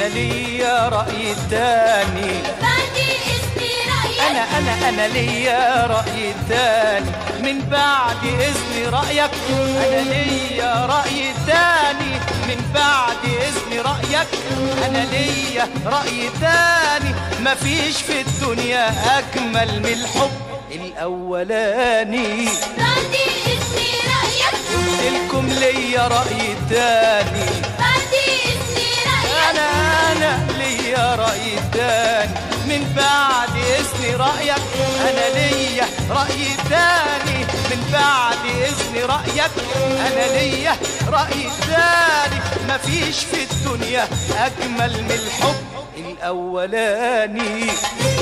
انا ليا رأي تاني بعد اسمي رأيك انا انا انا ليا رأي تاني من بعد اذن رأيك انا ليا رأي تاني من بعد اذن رأيك انا ليا رأي تاني مفيش في الدنيا اجمل من الحب الاولاني بعد اسمي رأيك لكم ليا رأي تاني بعد اسمي رأيك انا انا ليا رأي تاني من بعد اذن رأيك انا ليا رأي تاني من بعد اذن رأيك انا ليا رأي تاني مفيش في الدنيا اجمل من الحب الاولاني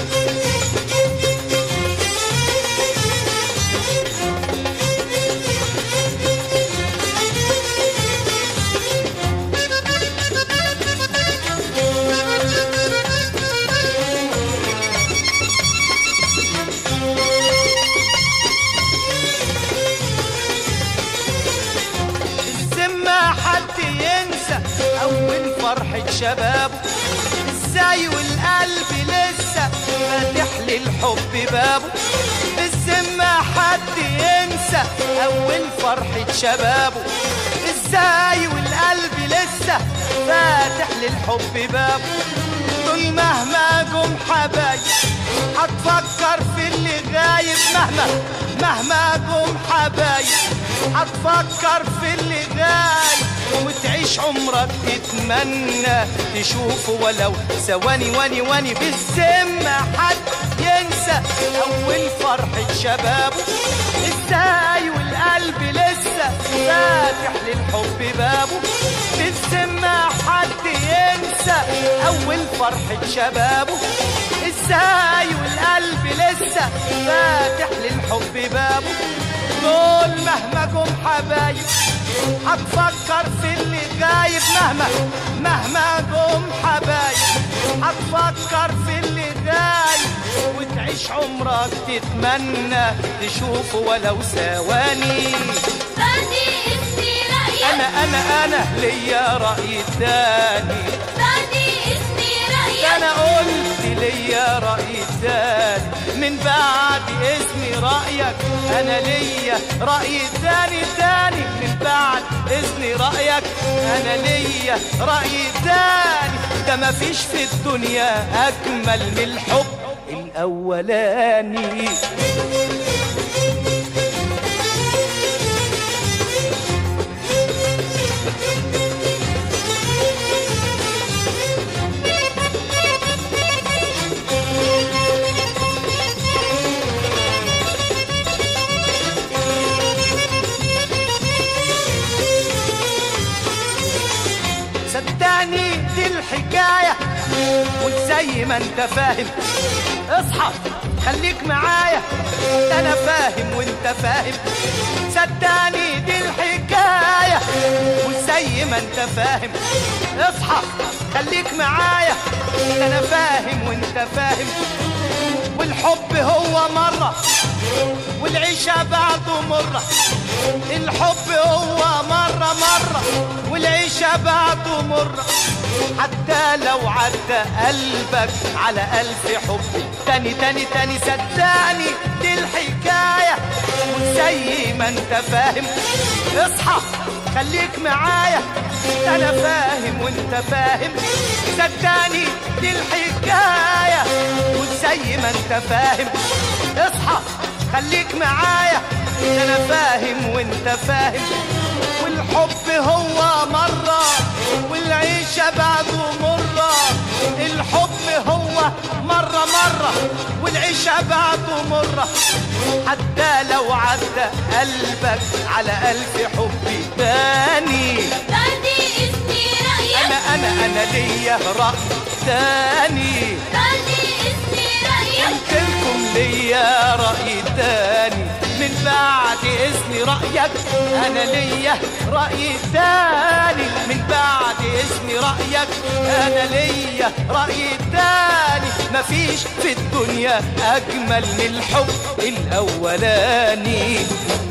الذمة حد ينسى أول فرحة شبابه ازاي والقلب لسه فاتح للحب بابه بالذمة حد ينسى أول فرحة شبابه ازاي والقلب لسه فاتح للحب بابه دول مهما جم حبايب هتفكر في اللي غايب مهما مهما جم حبايب هتفكر في اللي غايب وتعيش عمرك تتمنى تشوفه ولو ثواني واني واني بالذمة حد ينسى أول فرحة شبابه ازاي والقلب لسه فاتح للحب بابه بالذمة حد ينسى أول فرحة شبابه ازاي والقلب لسه فاتح للحب بابه دول مهما جم حبايب هتفكر في اللي غايب مهما مهما جم حبايب هتفكر في اللي غايب وتعيش عمرك تتمنى تشوفه ولو ثواني بعد اسمي رأيك انا انا انا ليا رأي تاني بعد اسمي رأيك انا قلت ليا رأي تاني من بعد اسمي رأيك انا ليا رأي تاني تاني من بعد اذن رأيك انا ليا رأي تاني ده مفيش في الدنيا اجمل من الحب الاولاني صدقني دي الحكاية وزي ما انت فاهم اصحى خليك معايا ده انا فاهم وانت فاهم صدقني دي الحكاية وزي ما انت فاهم اصحى خليك معايا ده انا فاهم وانت فاهم والحب هو مرة والعيشة بعده مرة الحب هو مرة مرة والعيشة بعده مرة حتى لو عدى قلبك على ألف حب تاني تاني تاني صدقني دي الحكاية وزي ما انت فاهم اصحى خليك معايا انا فاهم وانت فاهم صدقني دي الحكاية وزي ما انت فاهم اصحى خليك معايا انا فاهم وانت فاهم والحب هو مرة والعيشة بعده مرة الحب هو مرة مرة والعيشة بعده مرة حتى لو عدى قلبك على ألف حب تاني بعد اسمي رأيك أنا أنا أنا ليا رأي تاني بعد اسمي رأيك قلت لكم ليا رأي تاني من بعد إذن رأيك أنا ليا رأي تاني من بعد إذن رأيك أنا ليا رأي تاني مفيش في الدنيا أجمل من الحب الأولاني